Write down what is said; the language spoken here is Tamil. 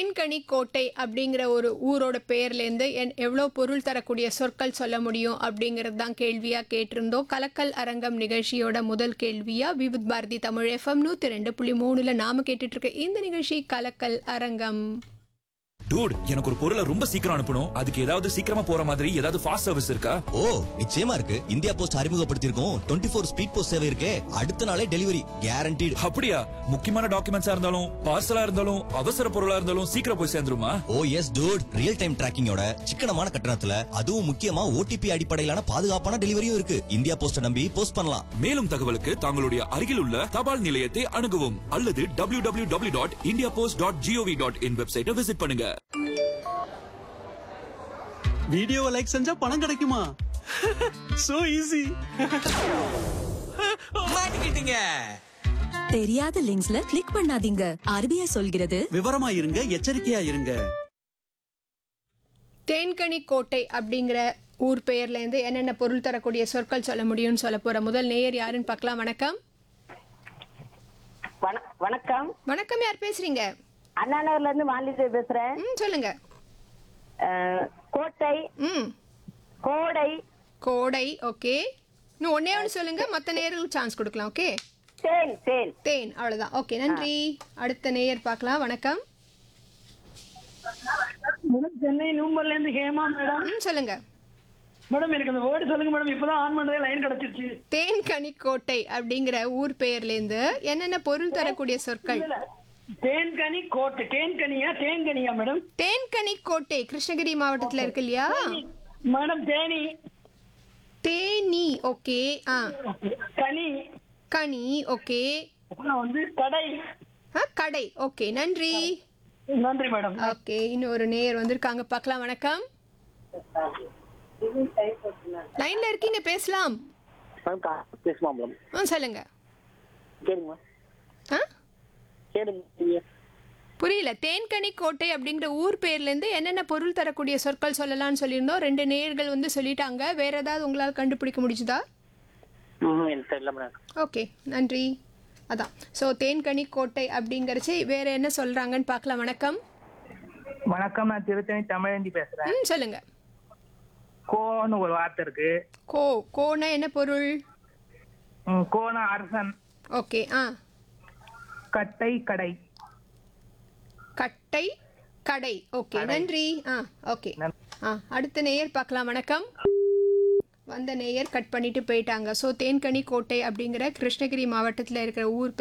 தேன்கனி கோட்டை அப்படிங்கிற ஒரு ஊரோட பெயர்லேருந்து என் எவ்வளோ பொருள் தரக்கூடிய சொற்கள் சொல்ல முடியும் அப்படிங்கிறது தான் கேள்வியாக கேட்டிருந்தோம் கலக்கல் அரங்கம் நிகழ்ச்சியோட முதல் கேள்வியா விவித் பாரதி தமிழ் எஃப்எம் நூற்றி ரெண்டு புள்ளி மூணுல நாம கேட்டுட்டு இருக்க இந்த நிகழ்ச்சி கலக்கல் அரங்கம் டூட் எனக்கு ஒரு பொருளை ரொம்ப சீக்கிரம் அனுப்பணும் அதுக்கு ஏதாவது சீக்கிரமா போற மாதிரி ஏதாவது ஃபாஸ்ட் சர்வீஸ் இருக்கா ஓ நிச்சயமா இருக்கு இந்தியா போஸ்ட் அறிமுகப்படுத்தியிருக்கோம் டுவெண்ட்டி ஃபோர் ஸ்பீட் போஸ்ட் சேவை இருக்கே அடுத்த நாளே டெலிவரி கேரண்டீடு அப்படியா முக்கியமான டாக்குமெண்ட்ஸா இருந்தாலும் பார்சலா இருந்தாலும் அவசர பொருளா இருந்தாலும் சீக்கிரம் போய் சேர்ந்துருமா oh yes dude real time டிராக்கிங்கோட சிக்கனமான கட்டணத்துல அதுவும் முக்கியமா ஓடிபி அடிப்படையிலான பாதுகாப்பான டெலிவரியும் இருக்கு இந்தியா போஸ்ட நம்பி போஸ்ட் பண்ணலாம் மேலும் தகவலுக்கு தங்களுடைய அருகில் உள்ள தபால் நிலையத்தை அணுகவும் அல்லது W W W dot India Post dot gov dot in வெப்சைட்டை விசிட் பண்ணுங்க வீடியோவை லைக் செஞ்சா பணம் கிடைக்குமா சோ ஈஸி மாட்டிக்கிட்டீங்க தெரியாத லிங்க்ஸ்ல கிளிக் பண்ணாதீங்க ஆர்பிஐ சொல்கிறது விவரமா இருங்க எச்சரிக்கையா இருங்க தேன்கனி கோட்டை அப்படிங்கிற ஊர் பெயர்லேருந்து என்னென்ன பொருள் தரக்கூடிய சொற்கள் சொல்ல முடியும்னு சொல்ல போற முதல் நேயர் யாருன்னு பார்க்கலாம் வணக்கம் வண- வணக்கம் வணக்கம் யார் பேசுறீங்க அண்ணா நகர்ல இருந்து மாலிதே பேசுறேன் ம் சொல்லுங்க அஹ், கோட்டை ம் கோடை கோடை ஓகே இன்னும் ஒன்னே ஒன்று சொல்லுங்க மற்ற நேயர்களுக்கு சான்ஸ் கொடுக்கலாம் ஓகே தேன் தேன் தேன் அவ்வளவுதான் ஓகே நன்றி அடுத்த நேயர் பார்க்கலாம் வணக்கம் மேடம் சென்னை நூம்பர்ல இருந்து ஹேமா மேடம் ம் சொல்லுங்க மேடம் எனக்கு அந்த வேர்டு சொல்லுங்க மேடம் இப்பதான் ஆன் பண்ணதே லைன் கிடைச்சிருச்சு தேன்கனி கோட்டை அப்படிங்கிற ஊர் பெயர்லேருந்து என்னென்ன பொருள் தரக்கூடிய சொற்கள் இல்ல தேன்கனி கோட்டை தேன்கனியா தேன்கனியா மேடம் தேன்கனி கோட்டை கிருஷ்ணகிரி மாவட்டத்துல இருக்கு இல்லையா மேடம் தேனி தேனி ஓகே ஆ கனி கனி ஓகே அப்புறம் வந்து கடை ஆ கடை ஓகே நன்றி நன்றி மேடம் ஓகே இன்னொரு நேயர் வந்திருக்காங்க பார்க்கலாம் வணக்கம் லைன்ல இருக்கீங்க பேசலாம் பேசுமா மேடம் ஆ சொல்லுங்க கேளுங்க ஆ கேளுங்க புரியல தேன்கனி கோட்டை அப்படிங்கிற ஊர் பேர்ல இருந்து என்னென்ன பொருள் தரக்கூடிய சொற்கள் சொல்லலாம்னு சொல்லியிருந்தோம் ரெண்டு நேயர்கள் வந்து சொல்லிட்டாங்க வேற ஏதாவது உங்களால் கண்டுபிடிக்க முடிஞ்சுதா எனக்கு தெரியல மேடம் ஓகே நன்றி அதான் ஸோ தேன்கனி கோட்டை அப்படிங்கிறச்சு வேற என்ன சொல்றாங்கன்னு பார்க்கலாம் வணக்கம் வணக்கம் நான் திருத்தணி தமிழந்தி பேசுறேன் ம் சொல்லுங்க கோன்னு ஒரு வார்த்தை இருக்கு கோ கோனா என்ன பொருள் ம், கோனா அரசன் ஓகே ஆ கட்டை கடை கட்டை கடை ஓகே நன்றி ஆ ஓகே ஆ அடுத்த நேயர் பார்க்கலாம் வணக்கம் வந்த நேயர் கட் பண்ணிட்டு போயிட்டாங்க ஸோ தேன்கனி கோட்டை அப்படிங்கிற கிருஷ்ணகிரி மாவட்டத்தில் இருக்கிற ஊர்